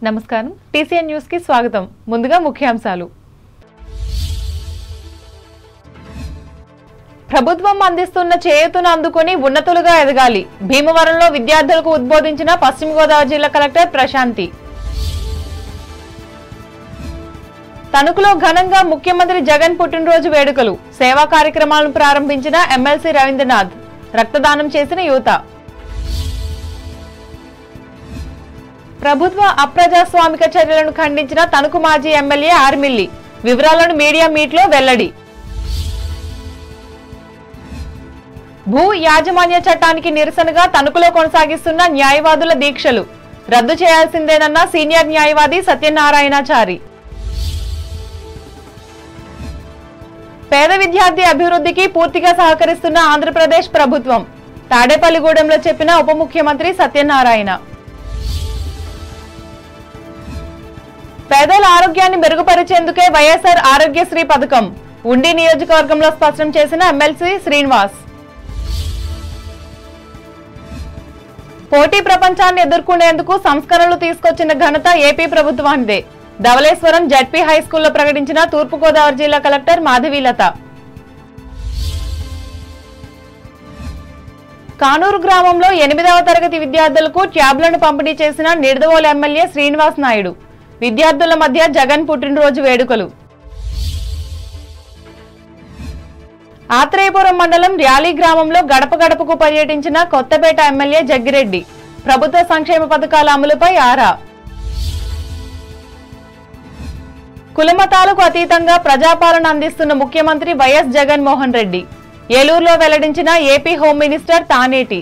నమస్కారం TCN news కి స్వాగతం ముందుగా ముఖ్యాంశాలు ప్రభుత్వం అందిస్తున్న చేయూతను అందుకుని ఉన్నతులుగా ఎదగాలి భీమవరంలో విద్యార్థులకు ఉద్బోధించిన పశ్చిమ గోదావరి జిల్లా కలెక్టర్ ప్రశాంతి తణుకులో ఘనంగా ముఖ్యమంత్రి జగన్ పుట్టినరోజు వేడుకలు సేవా కార్యక్రమాలను ప్రారంభించిన ఎమ్మెల్సీ రవీంద్రనాథ్ రక్తదానం చేసిన యువత ప్రభుత్వ అప్రజాస్వామిక చర్యలను ఖండించిన తణుకు మాజీ ఎమ్మెల్యే ఆర్మిల్లి వివరాలను మీడియా మీట్లో వెల్లడి భూ యాజమాన్య చట్టానికి నిరసనగా తణుకులో కొనసాగిస్తున్న న్యాయవాదుల దీక్షలు రద్దు చేయాల్సిందేనన్న సీనియర్ న్యాయవాది సత్యనారాయణాచారి పేద విద్యార్థి అభివృద్ధికి పూర్తిగా సహకరిస్తున్న ఆంధ్రప్రదేశ్ ప్రభుత్వం తాడేపల్లిగూడెంలో చెప్పిన ఉప ముఖ్యమంత్రి సత్యనారాయణ పేదల ఆరోగ్యాన్ని మెరుగుపరిచేందుకే వైఎస్ఆర్ ఆరోగ్యశ్రీ పథకం ఉండి నియోజకవర్గంలో స్పష్టం చేసిన ఎమ్మెల్సీ శ్రీనివాస్ పోటీ ప్రపంచాన్ని ఎదుర్కొనేందుకు సంస్కరణలు తీసుకొచ్చిన ఘనత ఏపీ ప్రభుత్వానిదే ధవళేశ్వరం జడ్పీ హై స్కూల్లో ప్రకటించిన తూర్పుగోదావరి జిల్లా కలెక్టర్ మాధవీలత కానూరు గ్రామంలో ఎనిమిదవ తరగతి విద్యార్థులకు ట్యాబ్లను పంపిణీ చేసిన నిడదవోలు ఎమ్మెల్యే శ్రీనివాస్ నాయుడు విద్యార్థుల మధ్య జగన్ పుట్టినరోజు వేడుకలు ఆత్రేయపురం మండలం ర్యాలీ గ్రామంలో గడప గడపకు పర్యటించిన కొత్తపేట ఎమ్మెల్యే జగ్గిరెడ్డి ప్రభుత్వ సంక్షేమ పథకాల అమలుపై ఆరా కులమతాలకు అతీతంగా ప్రజాపాలన అందిస్తున్న ముఖ్యమంత్రి వైఎస్ జగన్మోహన్ రెడ్డి ఏలూరులో వెల్లడించిన AP home minister Taneti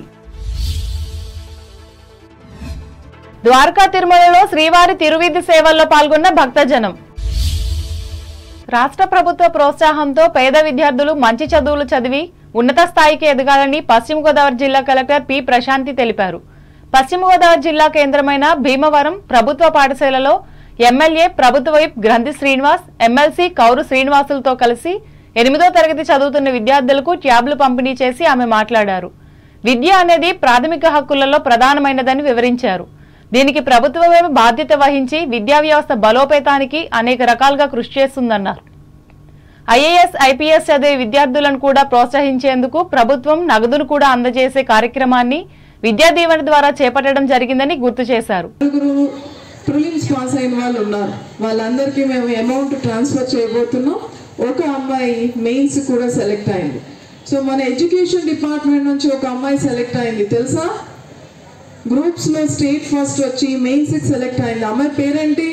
Dwaraka తిరుమలలో శ్రీవారి తిరువీధి సేవల్లో పాల్గొన్న భక్తజనం రాష్ట్ర ప్రభుత్వ ప్రోత్సాహంతో పేద విద్యార్థులు మంచి చదువులు చదివి ఉన్నత స్థాయికి ఎదగాలని పశ్చిమ గోదావరి జిల్లా కలెక్టర్ పి ప్రశాంతి తెలిపారు పశ్చిమ గోదావరి జిల్లా కేంద్రమైన భీమవరం ప్రభుత్వ పాఠశాలలో ఎమ్మెల్యే ప్రభుత్వ వైప్ గ్రంథి శ్రీనివాస్ ఎమ్మెల్సీ కౌరు శ్రీనివాసులతో కలిసి ఎనిమిదో తరగతి చదువుతున్న విద్యార్థులకు ట్యాబ్లు పంపిణీ చేసి ఆమె మాట్లాడారు విద్య అనేది ప్రాథమిక హక్కులలో ప్రధానమైనదని వివరించారు దీనికి ప్రభుత్వమే బాధ్యత వహించి విద్యా వ్యవస్థ బలోపేతానికి అనేక రకాలుగా కృషి చేస్తుందన్నారు ఐఏఎస్ ఐపీఎస్ చదివే విద్యార్థులను కూడా ప్రోత్సహించేందుకు ప్రభుత్వం నగదును కూడా అందజేసే కార్యక్రమాన్ని విద్యా దీవెన ద్వారా చేపట్టడం జరిగిందని గుర్తు చేశారు నలుగురు ప్రిలిమ్స్ పాస్ అయిన వాళ్ళు ఉన్నారు వాళ్ళందరికీ మేము అమౌంట్ ట్రాన్స్ఫర్ చేయబోతున్నాం ఒక అమ్మాయి మెయిన్స్ కూడా సెలెక్ట్ అయింది సో మన ఎడ్యుకేషన్ డిపార్ట్మెంట్ నుంచి ఒక అమ్మాయి సెలెక్ట్ అయింది తెలుసా గ్రూప్స్లో స్టేట్ ఫస్ట్ వచ్చి మెయిన్స్కి సెలెక్ట్ అయింది అమ్మాయి పేరేంటి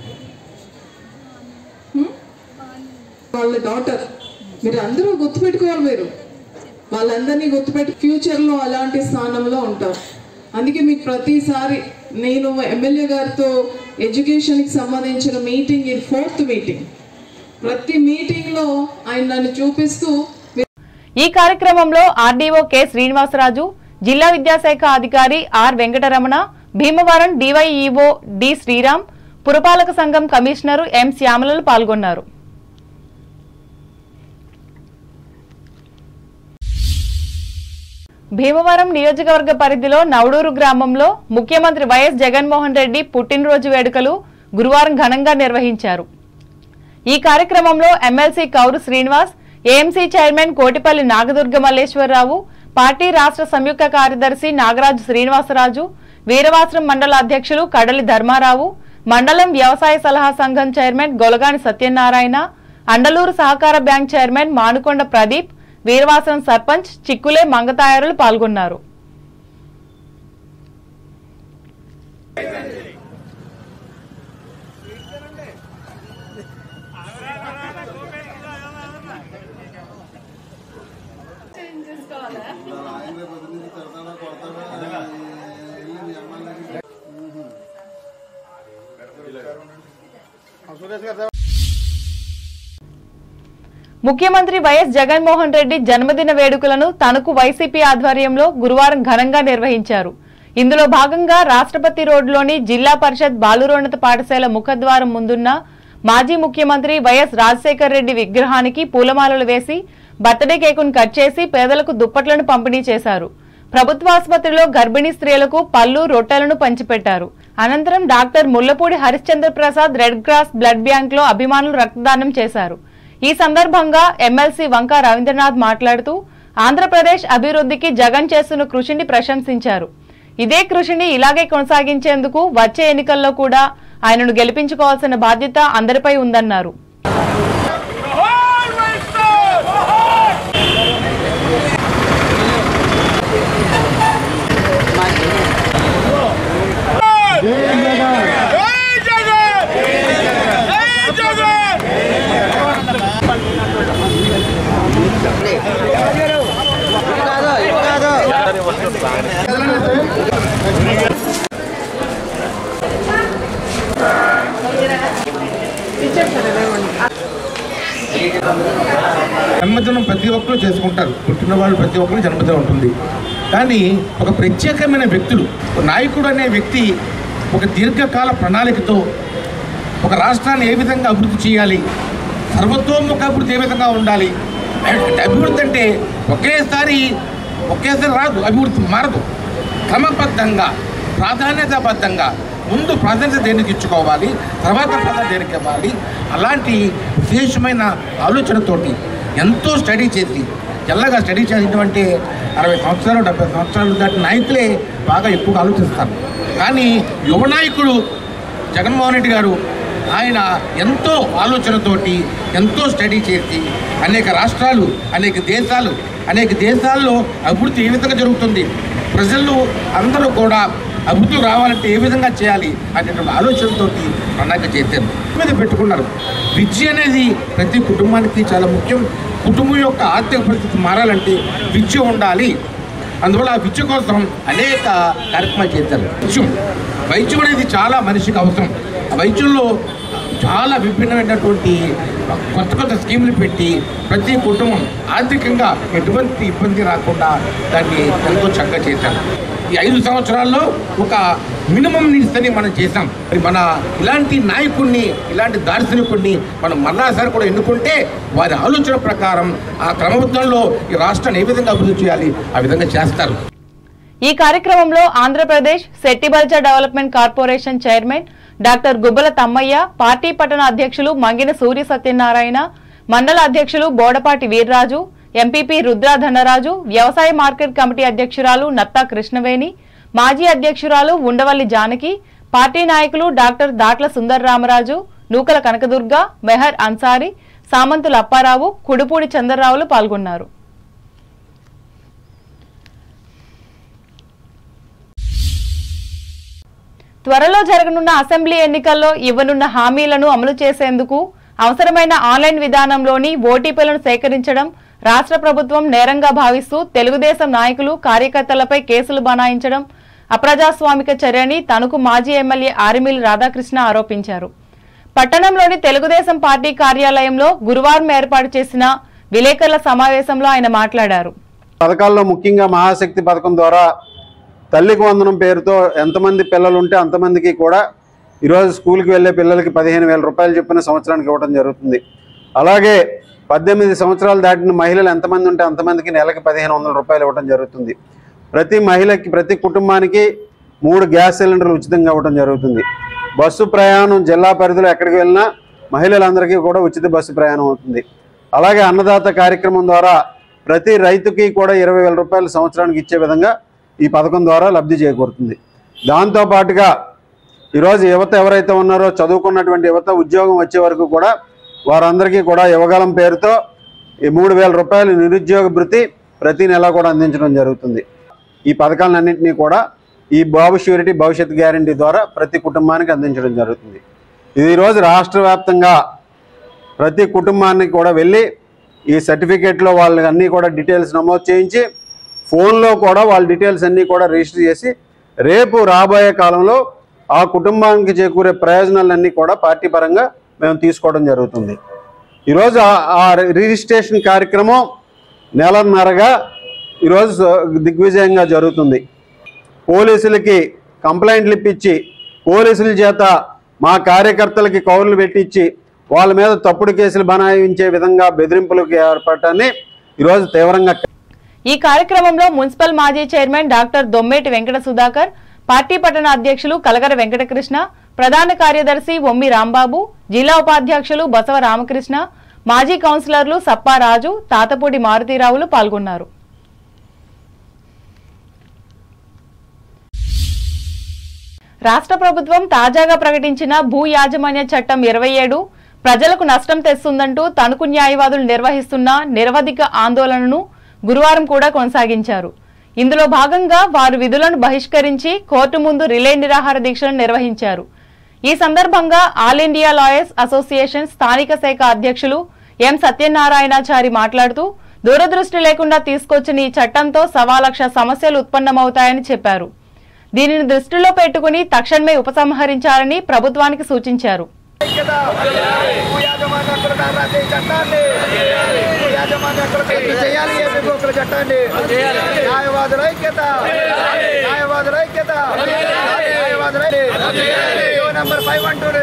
హ్మ్? వాళ్ళ డాటర్ మీరు అందరూ గుర్తుపెట్టుకోవాలి మీరు వాళ్ళందరినీ గుర్తుపెట్టి ఫ్యూచర్లో అలాంటి స్థానంలో ఉంటారు అందుకే మీకు ప్రతిసారి నేను ఎమ్మెల్యే గారితో ఎడ్యుకేషన్కి సంబంధించిన మీటింగ్ ఇది ఫోర్త్ మీటింగ్ ప్రతి మీటింగ్లో ఆయన నన్ను చూపిస్తూ ఈ కార్యక్రమంలో ఆర్డీఓ కె శ్రీనివాసరాజు జిల్లా విద్యాశాఖ అధికారి R Venkataramana Bhimavaram DYEO D Sriram పురపాలక సంఘం కమిషనరు ఎం శ్యామలలు పాల్గొన్నారు భీమవరం నియోజకవర్గ పరిధిలో నవడూరు గ్రామంలో ముఖ్యమంత్రి వైఎస్ జగన్మోహన్ రెడ్డి పుట్టినరోజు వేడుకలు గురువారం ఘనంగా నిర్వహించారు ఈ కార్యక్రమంలో MLC Kouru Srinivas AMC chairman Kotipalli Nagadurga Malleswararao party రాష్ట్ర సంయుక్త కార్యదర్శి నాగరాజు శ్రీనివాసరాజు వీరవాసరం మండల అధ్యక్షులు కడలి ధర్మారావు మండలం వ్యవసాయ సలహా సంఘం చైర్మన్ గొలగాని సత్యనారాయణ అండలూరు సహకార బ్యాంక్ చైర్మన్ మానుకొండ ప్రదీప్ వీరవాసరం సర్పంచ్ చిక్కులే మంగతాయారులు పాల్గొన్నారు ముఖ్యమంత్రి వైఎస్ జగన్మోహన్ రెడ్డి జన్మదిన వేడుకలను తణుకు వైసీపీ ఆధ్వర్యంలో గురువారం ఘనంగా నిర్వహించారు ఇందులో భాగంగా రాష్ట్రపతి రోడ్లోని జిల్లా పరిషత్ బాలురోన్నత పాఠశాల ముఖద్వారం ముందున్న మాజీ ముఖ్యమంత్రి వైఎస్ రాజశేఖర్ రెడ్డి విగ్రహానికి పూలమాలలు వేసి బర్త్డే కేకును కట్ చేసి పేదలకు దుప్పట్లను పంపిణీ చేశారు ప్రభుత్వ ఆసుపత్రిలో గర్భిణీ స్త్రీలకు పళ్ళు రొట్టెలను పంచిపెట్టారు అనంతరం doctor Mullapudi Harishchandra Prasad red cross blood bank లో అభిమానులు రక్తదానం చేశారు ఈ సందర్భంగా ఎమ్మెల్సీ వంక రవీంద్రనాథ్ మాట్లాడుతూ ఆంధ్రప్రదేశ్ అభివృద్ధికి జగన్ చేస్తున్న కృషిని ప్రశంసించారు ఇదే కృషిని ఇలాగే కొనసాగించేందుకు వచ్చే ఎన్నికల్లో కూడా ఆయనను గెలిపించుకోవాల్సిన బాధ్యత అందరిపై ఉందన్నారు జై జగన్ జై జగన్ జన్మదినం ప్రతి ఒక్కరు చేసుకుంటారు పుట్టిన వాళ్ళు ప్రతి ఒక్కరు జన్మదినం ఉంటుంది కానీ ఒక ప్రత్యేకమైన వ్యక్తులు ఒక నాయకుడు అనే వ్యక్తి ఒక దీర్ఘకాల ప్రణాళికతో ఒక రాష్ట్రాన్ని ఏ విధంగా అభివృద్ధి చేయాలి సర్వతోముఖ అభివృద్ధి ఏ విధంగా ఉండాలి అంటే అభివృద్ధి అంటే ఒకేసారి ఒకేసారి రాదు అభివృద్ధి మారదు క్రమబద్ధంగా ప్రాధాన్యతాబద్ధంగా ముందు ప్రాధాన్యత దేనికి ఇచ్చుకోవాలి తర్వాత ప్రాధాన్యత దేనికి ఇవ్వాలి అలాంటి విశేషమైన ఆలోచనతోటి ఎంతో స్టడీ చేసి ఎల్లగా స్టడీ చేసినటువంటి అరవై సంవత్సరాలు డెబ్బై సంవత్సరాలు దాటి నాయకులే బాగా ఎక్కువగా ఆలోచిస్తారు కానీ యువ నాయకుడు జగన్మోహన్ రెడ్డి గారు ఆయన ఎంతో ఆలోచనతోటి ఎంతో స్టడీ చేసి అనేక రాష్ట్రాలు అనేక దేశాలు అనేక దేశాల్లో అభివృద్ధి ఏ విధంగా జరుగుతుంది ప్రజలు అందరూ కూడా అభివృద్ధి రావాలంటే ఏ విధంగా చేయాలి అనేటువంటి ఆలోచనతోటి ప్రణాళిక చేశారు మీద పెట్టుకున్నారు విద్య అనేది ప్రతి కుటుంబానికి చాలా ముఖ్యం కుటుంబం యొక్క ఆర్థిక పరిస్థితి మారాలంటే విద్య ఉండాలి అందువల్ల ఆ విద్య కోసం అనేక కార్యక్రమాలు చేశారు వైద్యం వైద్యం అనేది చాలా మనిషికి అవసరం ఆ వైద్యంలో చాలా విభిన్నమైనటువంటి కొత్త కొత్త స్కీములు పెట్టి ప్రతి కుటుంబం ఆర్థికంగా ఎటువంటి ఇబ్బంది రాకుండా దాన్ని ఎంతో చక్కగా చేశారు ఈ ఐదు సంవత్సరాల్లో ఒక మినిమం నీడ్స్ అని మనం చేసాం మరి మన ఇలాంటి నాయకుడిని ఇలాంటి దార్శనికుడిని మనం మళ్ళాసారి కూడా ఎన్నుకుంటే వారి ఆలోచన ప్రకారం ఆ క్రమబద్ధంలో ఈ రాష్ట్రాన్ని ఏ విధంగా అభివృద్ధి చేయాలి ఆ విధంగా చేస్తారు ఈ కార్యక్రమంలో Andhra Pradesh సెట్టిబల్జ development corporation chairman doctor గుబ్బల తమ్మయ్య పార్టీ పట్టణ అధ్యక్షులు మంగిన సూర్య సత్యనారాయణ మండల అధ్యక్షులు బోడపాటి వీర్రాజు ఎంపీపీ రుద్రా ధనరాజు వ్యవసాయ మార్కెట్ కమిటీ అధ్యక్షురాలు నత్తా కృష్ణవేణి మాజీ అధ్యక్షురాలు ఉండవల్లి జానకి పార్టీ నాయకులు డాక్టర్ దాట్ల సుందర్ రామరాజు నూకల కనకదుర్గ మెహర్ అన్సారీ సామంతుల అప్పారావు కుడుపూడి చంద్రరావులు పాల్గొన్నారు త్వరలో జరగనున్న అసెంబ్లీ ఎన్నికల్లో ఇవ్వనున్న హామీలను అమలు చేసేందుకు అవసరమైన ఆన్లైన్ విధానంలోని ఓటీపీలను సేకరించడం రాష్ట్ర ప్రభుత్వం నేరంగా భావిస్తూ తెలుగుదేశం నాయకులు కార్యకర్తలపై కేసులు బనాయించడం అప్రజాస్వామిక చర్యని తణుకు మాజీ ఎమ్మెల్యే ఆరిమిల్ రాధాకృష్ణ ఆరోపించారు పట్టణంలోని తెలుగుదేశం పార్టీ కార్యాలయంలో గురువారం ఏర్పాటు చేసిన విలేకరుల సమావేశంలో ఆయన మాట్లాడారు పథకాల్లో ముఖ్యంగా మహాశక్తి పథకం ద్వారా తల్లికి వందనం పేరుతో ఎంతమంది పిల్లలు ఉంటే అంతమందికి కూడా ఈరోజు స్కూల్కి వెళ్ళే పిల్లలకి పదిహేను వేల రూపాయలు చొప్పున సంవత్సరానికి ఇవ్వడం జరుగుతుంది అలాగే పద్దెనిమిది సంవత్సరాలు దాటిన మహిళలు ఎంతమంది ఉంటే అంతమందికి నెలకి పదిహేను వందల రూపాయలు ఇవ్వడం జరుగుతుంది ప్రతి మహిళకి ప్రతి కుటుంబానికి మూడు గ్యాస్ సిలిండర్లు ఉచితంగా ఇవ్వడం జరుగుతుంది బస్సు ప్రయాణం జిల్లా పరిధిలో ఎక్కడికి వెళ్ళినా మహిళలందరికీ కూడా ఉచిత బస్సు ప్రయాణం అవుతుంది అలాగే అన్నదాత కార్యక్రమం ద్వారా ప్రతి రైతుకి కూడా ఇరవై వేల రూపాయలు సంవత్సరానికి ఇచ్చే విధంగా ఈ పథకం ద్వారా లబ్ధి చేకూరుతుంది దాంతో పాటుగా ఈరోజు యువత ఎవరైతే ఉన్నారో చదువుకున్నటువంటి యువత ఉద్యోగం వచ్చే వరకు కూడా వారందరికీ కూడా యువగలం పేరుతో ఈ మూడు వేల రూపాయలు నిరుద్యోగ భృతి ప్రతి నెల కూడా అందించడం జరుగుతుంది ఈ పథకాలన్నింటినీ కూడా ఈ బాబు ష్యూరిటీ భవిష్యత్ గ్యారంటీ ద్వారా ప్రతి కుటుంబానికి అందించడం జరుగుతుంది ఇది ఈరోజు రాష్ట్ర వ్యాప్తంగా ప్రతి కుటుంబానికి కూడా వెళ్ళి ఈ సర్టిఫికేట్లో వాళ్ళకి అన్నీ కూడా డీటెయిల్స్ నమోదు చేయించి ఫోన్లో కూడా వాళ్ళ డీటెయిల్స్ అన్నీ కూడా రిజిస్టర్ చేసి రేపు రాబోయే కాలంలో ఆ కుటుంబానికి చేకూరే ప్రయోజనాలన్నీ కూడా పార్టీ పరంగా మేము తీసుకోవడం జరుగుతుంది ఈరోజు ఆ- ఆ రిజిస్ట్రేషన్ కార్యక్రమం నెలన్నరగా ఈరోజు దిగ్విజయంగా జరుగుతుంది పోలీసులకి కంప్లైంట్లు ఇప్పించి పోలీసుల చేత మా కార్యకర్తలకి కౌరులు పెట్టించి వాళ్ళ మీద తప్పుడు కేసులు బనాయించే విధంగా బెదిరింపులకు ఏర్పడటాన్ని ఈరోజు తీవ్రంగా ఈ కార్యక్రమంలో మున్సిపల్ మాజీ chairman doctor Dommeti Venkata Sudhakar party పట్టణ అధ్యక్షులు కలగర వెంకటకృష్ణ ప్రధాన కార్యదర్శి ఒమ్మి రాంబాబు జిల్లా ఉపాధ్యక్షులు బసవ రామకృష్ణ మాజీ కౌన్సిలర్లు సప్పారాజు తాతపూడి మారుతీరావులు పాల్గొన్నారు రాష్ట్ర ప్రభుత్వం తాజాగా ప్రకటించిన భూ యాజమాన్య చట్టం ఇరవై ఏడు ప్రజలకు నష్టం తెస్తుందంటూ తణుకు న్యాయవాదులు నిర్వహిస్తున్న నిరవధిక ఆందోళనను గురువారం కూడా కొనసాగించారు ఇందులో భాగంగా వారు విధులను బహిష్కరించి కోర్టు ముందు రిలే నిరాహార దీక్షను నిర్వహించారు ఈ సందర్భంగా ఆల్ ఇండియా లాయర్స్ అసోసియేషన్ స్థానిక శాఖ అధ్యక్షులు ఎం సత్యనారాయణాచారి మాట్లాడుతూ దూరదృష్టి లేకుండా తీసుకొచ్చిన ఈ చట్టంతో సవా లక్ష సమస్యలు ఉత్పన్నమవుతాయని చెప్పారు దీనిని దృష్టిలో పెట్టుకుని తక్షణమే ఉపసంహరించాలని ప్రభుత్వానికి సూచించారు ఐక్యత భూ యాజమాన్య హక్కుల రాసే చట్టాన్ని భూ యాజమాన్య హక్కులకు రద్దు చేయాలి ఏ విభోగుల చట్టాన్ని న్యాయవాదుల ఐక్యత న్యాయవాదుల ఐక్యత న్యాయవాదుల ఐక్యత number five one two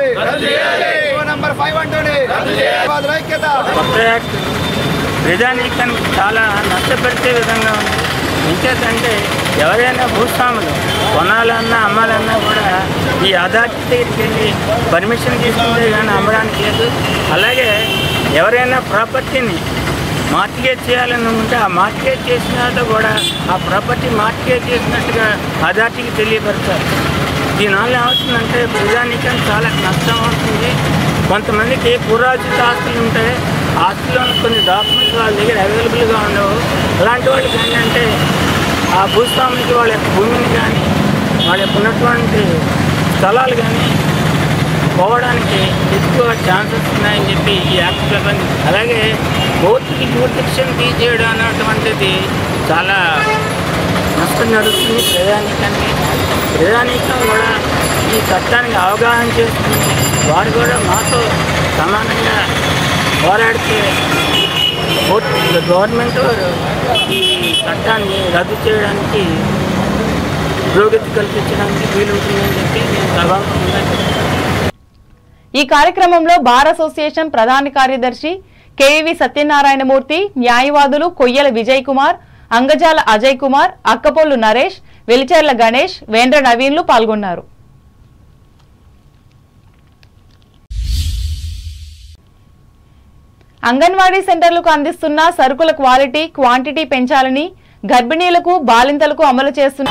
number five one two న్యాయవాదుల ఐక్యత కొత్త యాక్ట్ ప్రజానీకానికి చాలా నష్టపెట్టే విధంగా ఉంది ఇంకేంటంటే ఎవరైనా భూస్వాములు కొనాలన్నా అమ్మాలన్నా కూడా ఈ అథారిటీ దగ్గరికి వెళ్ళి పర్మిషన్ తీసుకుంటే కానీ అమ్మడానికి లేదు అలాగే ఎవరైనా ప్రాపర్టీని మార్టిగేజ్ చేయాలని ఉంటే ఆ మార్టిగేజ్ చేసిన తర్వాత కూడా ఆ ప్రాపర్టీ మార్టిగేజ్ చేసినట్టుగా అథారిటీకి తెలియపరచాలి దీనివల్ల ఏమవుతుందంటే ప్రజానీకానికి చాలా నష్టం అవుతుంది కొంతమందికి పురాజిత ఆస్తులు ఉంటాయి ఆస్తుల్లో కొన్ని డాక్యుమెంట్స్ వాళ్ళ దగ్గర అవైలబుల్గా ఉండవు అలాంటి వాళ్ళకి ఏంటంటే ఆ భూస్వామికి వాళ్ళ యొక్క భూమిని కానీ వాళ్ళ యొక్క ఉన్నటువంటి స్థలాలు కానీ పోవడానికి ఎక్కువ ఛాన్సెస్ ఉన్నాయని చెప్పి ఈ యాక్ట్ ప్రకారం అలాగే కోర్టుకి జూరిడిక్షన్ తీసేయడం అనేటువంటిది చాలా నష్టం జరుగుతుంది ప్రజానీకానికి ప్రజానీకం కూడా ఈ చట్టానికి అవగాహన చేసుకుని వారు కూడా మాతో సమానంగా పోరాడితే కోర్టు గవర్నమెంట్ ఈ చట్టాన్ని రద్దు చేయడానికి పురోగతి కల్పించడానికి వీలుంటుందని చెప్పి నేను సభాముఖంగా చెప్తాను ఈ కార్యక్రమంలో బార్ అసోసియేషన్ ప్రధాన కార్యదర్శి కేవీవి సత్యనారాయణమూర్తి న్యాయవాదులు కొయ్యల విజయ్ కుమార్ అంగజాల అజయ్ కుమార్ అక్కపొల్లు నరేష్ వెలిచెర్ల గణేష్ వేంద్ర నవీన్లు పాల్గొన్నారు అంగన్వాడీ సెంటర్లకు అందిస్తున్న సరుకుల క్వాలిటీ క్వాంటిటీ పెంచాలని గర్భిణీలకు బాలింతలకు అమలు చేస్తున్న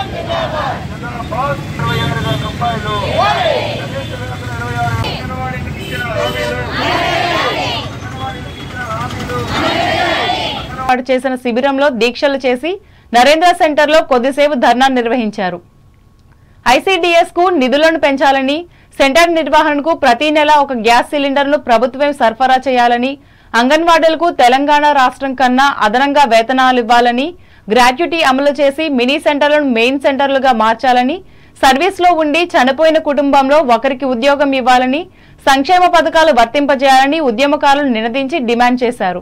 ఏర్పాటు చేసిన శిబిరంలో దీక్షలు చేసి నరేంద్ర సెంటర్లో కొద్దిసేపు ధర్నా నిర్వహించారు ఐసీడీఎస్ కు నిధులను పెంచాలని సెంటర్ నిర్వహణకు ప్రతి నెల ఒక గ్యాస్ సిలిండర్ను ప్రభుత్వమే సరఫరా చేయాలని అంగన్వాడీలకు తెలంగాణ రాష్ట్రం కన్నా అదనంగా వేతనాలు ఇవ్వాలని గ్రాట్యుటీ అమలు చేసి మినీ సెంటర్లను మెయిన్ సెంటర్లుగా మార్చాలని సర్వీస్లో ఉండి చనిపోయిన కుటుంబంలో ఒకరికి ఉద్యోగం ఇవ్వాలని సంక్షేమ పథకాలు వర్తింపజేయాలని ఉద్యమకారులు నినదించి డిమాండ్ చేశారు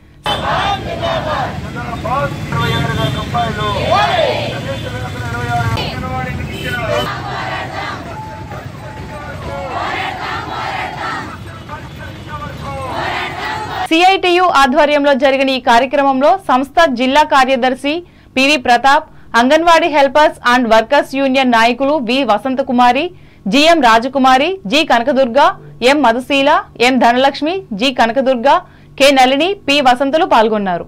సిఐటియు ఆధ్వర్యంలో జరిగిన ఈ కార్యక్రమంలో సంస్థ జిల్లా కార్యదర్శి PV Pratap anganwadi helpers and workers union నాయకులు V Vasanthakumari GM Rajakumari G Kanakadurga M Madhusheela M Dhanalakshmi G Kanakadurga K Nalini P వసంతులు పాల్గొన్నారు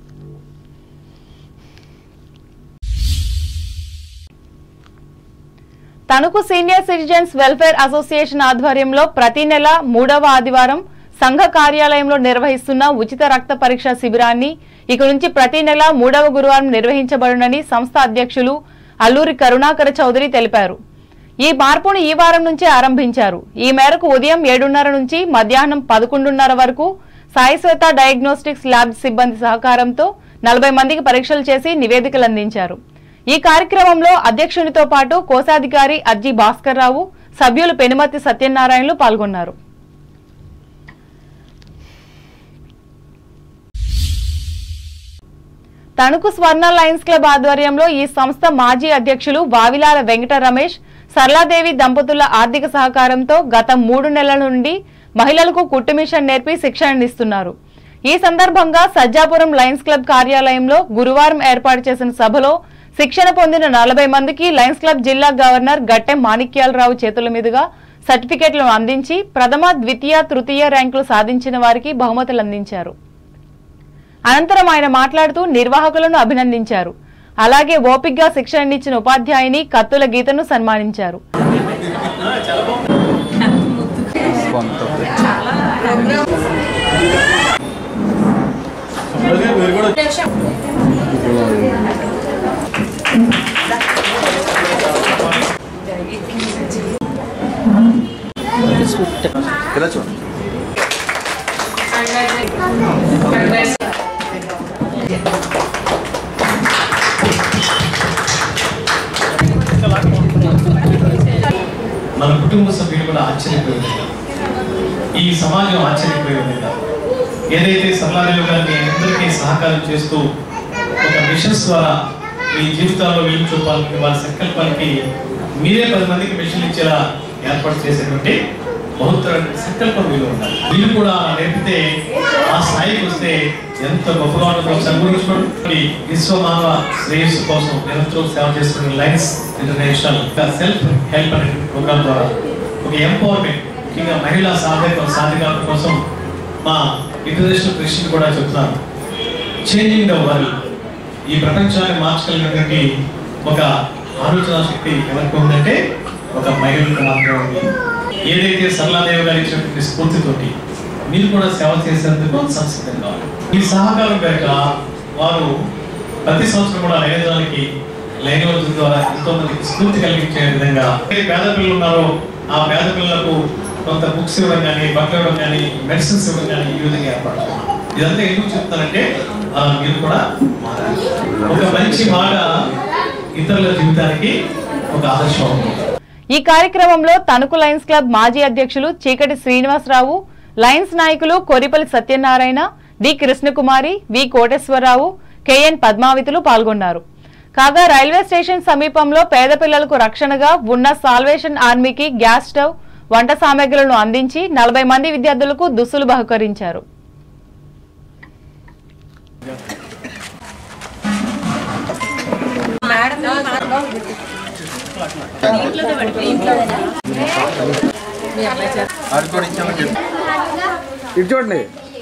Tanuku senior citizens welfare association ఆధ్వర్యంలో ప్రతి నెల మూడవ ఆదివారం సంఘ కార్యాలయంలో నిర్వహిస్తున్న ఉచిత రక్త పరీక్ష శిబిరాన్ని ఇక నుంచి ప్రతి నెల మూడవ గురువారం నిర్వహించబడునని సంస్థ అధ్యక్షులు అల్లూరి కరుణాకర చౌదరి తెలిపారు ఈ మార్పును ఈ వారం నుంచే ఆరంభించారు ఈ మేరకు ఉదయం ఏడున్నర నుంచి మధ్యాహ్నం పదకొండున్నర వరకు సాయిశ్వేత డయాగ్నోస్టిక్స్ ల్యాబ్ సిబ్బంది సహకారంతో నలభై మందికి పరీక్షలు చేసి నివేదికలు అందించారు ఈ కార్యక్రమంలో అధ్యక్షునితో పాటు కోశాధికారి అజ్జి భాస్కర్ రావు సభ్యులు పెనుమతి సత్యనారాయణలు పాల్గొన్నారు తణుకు స్వర్ణ లయన్స్ క్లబ్ ఆధ్వర్యంలో ఈ సంస్థ మాజీ అధ్యక్షులు వావిలాల వెంకట రమేష్ సరళాదేవి దంపతుల ఆర్థిక సహకారంతో గత మూడు నెలల నుండి మహిళలకు కుట్టు మిషన్ నేర్పి శిక్షణనిస్తున్నారు ఈ సందర్భంగా సజ్జాపురం లయన్స్ క్లబ్ కార్యాలయంలో గురువారం ఏర్పాటు చేసిన సభలో శిక్షణ పొందిన నలభై మందికి లయన్స్ క్లబ్ జిల్లా గవర్నర్ గట్టెం మాణిక్యాలరావు చేతుల మీదుగా సర్టిఫికెట్లను అందించి ప్రథమ ద్వితీయ తృతీయ ర్యాంకులు సాధించిన వారికి బహుమతులు అందించారు అనంతరం ఆయన మాట్లాడుతూ నిర్వాహకులను అభినందించారు అలాగే ఓపిగ్గా శిక్షణనిచ్చిన ఉపాధ్యాయుని కత్తుల గీతను సన్మానించారు మన కుటుంబ సభ్యులు కూడా ఆశ్చర్యపోయింది ఈ సమాజం ఆశ్చర్యపోయింది ఏదైతే సమాజంలో గారిని అందరికీ సహకారం చేస్తూ ఒక మిషన్స్ ద్వారా మీ జీవితాల్లో వెలుగు చూపాలని వాళ్ళ సంకల్పానికి మీరే పది మందికి మిషన్ ఇచ్చేలా ఏర్పాటు చేసేటువంటి బహుత్తర సంకల్పం మీరు ఉండాలి మీరు కూడా అలా నేర్పితే ఆ స్థాయికి వస్తే ఎంత గొప్పగా ఉంటుందో ఒకసారి గురించుకోండి విశ్వమానవ శ్రేయస్సు కోసం నిరంతరం సేవ చేస్తున్న లైన్స్ ఇంటర్నేషనల్ సెల్ఫ్ హెల్ప్ అనే ప్రోగ్రామ్ ద్వారా ఒక ఎంపవర్మెంట్ ముఖ్యంగా మహిళా సాధిక సాధికారత కోసం మా ఇంటర్నేషనల్ క్రిస్టియన్ కూడా చెప్తున్నారు చేంజింగ్ ద వరల్డ్ ఈ ప్రపంచాన్ని మార్చగలిగినటువంటి ఒక ఆలోచన శక్తి ఎవరికి ఉందంటే ఒక మహిళలకు మాత్రమే ఉంది ఏదైతే సరళాదేవి గారు ఇచ్చినటువంటి స్ఫూర్తితోటి మీరు కూడా సేవ చేసేందుకు సంసిద్ధంగా ఉన్నారు. ఈ సహకారం కనుక వారు ప్రతి సంవత్సరం కూడా లైనజానికి లైన్ రోజుల ద్వారా ఎంతో మందికి స్ఫూర్తి కలిగించే విధంగా ఏ పేద పిల్లలు ఉన్నారో ఆ పేద పిల్లలకు కొంత బుక్స్ ఇవ్వడం కానీ బట్టలు ఇవ్వడం కానీ మెడిసిన్స్ ఇవ్వడం కానీ ఈ విధంగా ఏర్పాటు చేయాలి. ఇదంతా ఎందుకు చెప్తానంటే ఆ, మీరు కూడా మారాలి ఒక మంచి మాట ఇతరుల జీవితానికి ఒక ఆదర్శం అవుతుంది ఈ కార్యక్రమంలో తణుకు లయన్స్ క్లబ్ మాజీ అధ్యక్షులు చీకటి శ్రీనివాసరావు లయన్స్ నాయకులు Koripalli Satyanarayana D Krishnakumari V Koteswararao KN పద్మావతిలు పాల్గొన్నారు కాగా రైల్వే స్టేషన్ సమీపంలో పేద పిల్లలకు రక్షణగా ఉన్న సాల్వేషన్ ఆర్మీకి గ్యాస్ స్టవ్ వంట సామాగ్రులను అందించి నలభై మంది విద్యార్థులకు దుస్తులు బహుకరించారు ఇటు చూడండి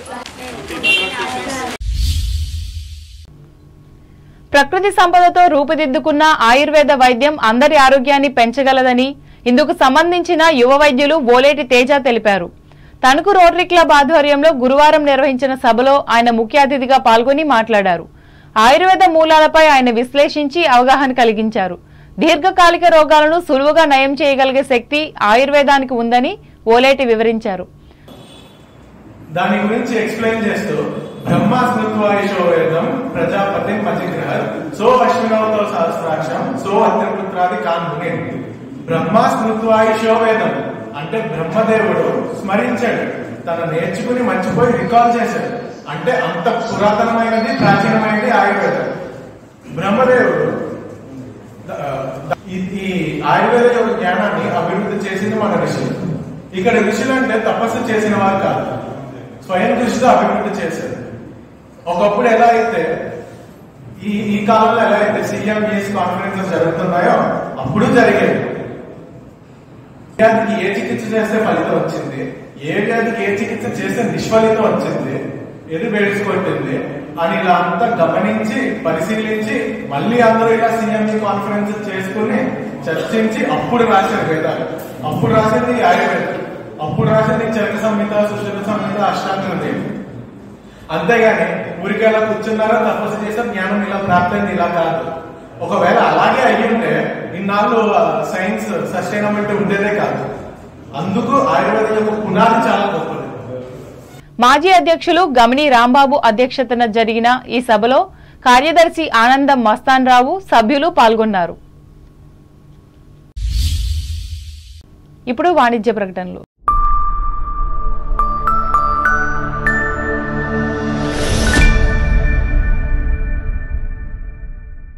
ప్రకృతి సంపదతో రూపుదిద్దుకున్న ఆయుర్వేద వైద్యం అందరి ఆరోగ్యాన్ని పెంచగలదని ఇందుకు సంబంధించిన యువ వైద్యులు ఓలేటి తేజ తెలిపారు తణుకు రోటరీ క్లబ్ ఆధ్వర్యంలో గురువారం నిర్వహించిన సభలో ఆయన ముఖ్య అతిథిగా పాల్గొని మాట్లాడారు ఆయుర్వేద మూలాలపై ఆయన విశ్లేషించి అవగాహన కలిగించారు దీర్ఘకాలిక రోగాలను సులువుగా నయం చేయగలిగే శక్తి ఆయుర్వేదానికి ఉందని ఓలేటి వివరించారు దాని గురించి ఎక్స్ప్లెయిన్ చేస్తూ బ్రహ్మ స్మృత్వాయుషో వేదం ప్రజాపతి పతిగ్రహ సో అశ్వినవతో సహస్రాక్షం సో అత్యపుత్రాది కాన్ముని బ్రహ్మ స్మృత్వాయుషో వేదం అంటే బ్రహ్మదేవుడు స్మరించాడు తను నేర్చుకుని మర్చిపోయి రికాల్ చేశాడు అంటే అంత పురాతనమైనది ప్రాచీనమైనది ఆయుర్వేదం బ్రహ్మదేవుడు ద- ఈ ఈ ఆయుర్వేద యొక్క జ్ఞానాన్ని అభివృద్ధి చేసింది మన ఋషులు ఇక్కడ ఋషులు అంటే తపస్సు చేసిన వారు కాదు స్వయం కృషితో అభివృద్ధి చేశారు ఒకప్పుడు ఎలా అయితే ఈ ఈ కాలంలో ఎలా అయితే సిఎంఈఎస్ కాన్ఫరెన్సెస్ జరుగుతున్నాయో అప్పుడు జరిగేది వ్యాధికి ఏ చికిత్స చేస్తే ఫలితం వచ్చింది ఏ వ్యాధికి ఏ చికిత్స చేస్తే నిష్ఫలితం వచ్చింది ఏది బేడ్చుకొట్టింది అని ఇలా అంతా గమనించి పరిశీలించి మళ్ళీ అందరూ ఇలా సీఎంఈ కాన్ఫరెన్స్ చేసుకుని చర్చించి అప్పుడు రాశారు వేదాలు అప్పుడు రాసింది ఈ ఆయుర్వేదం అప్పుడు రాసింది చరక సంహిత సుశ్రుత సంహిత అష్టాంగం దేవి అంతేగాని ఊరికి ఎలా కూర్చున్నారో తపస్సు చేస్తే జ్ఞానం ఇలా ప్రాప్తయింది ఇలా కాదు ఒకవేళ అలాగే అయ్యి ఉంటే ఇన్నాళ్ళు సైన్స్ సస్టైనబిలిటీ ఉండేదే కాదు అందుకు ఆయుర్వేదం యొక్క పునాది చాలా గొప్పది మాజీ అధ్యక్షులు గమిని రాంబాబు అధ్యక్షతన జరిగిన ఈ సభలో కార్యదర్శి ఆనందం మస్తాన్ రావు సభ్యులు పాల్గొన్నారు ఇప్పుడు వాణిజ్య ప్రకటనలు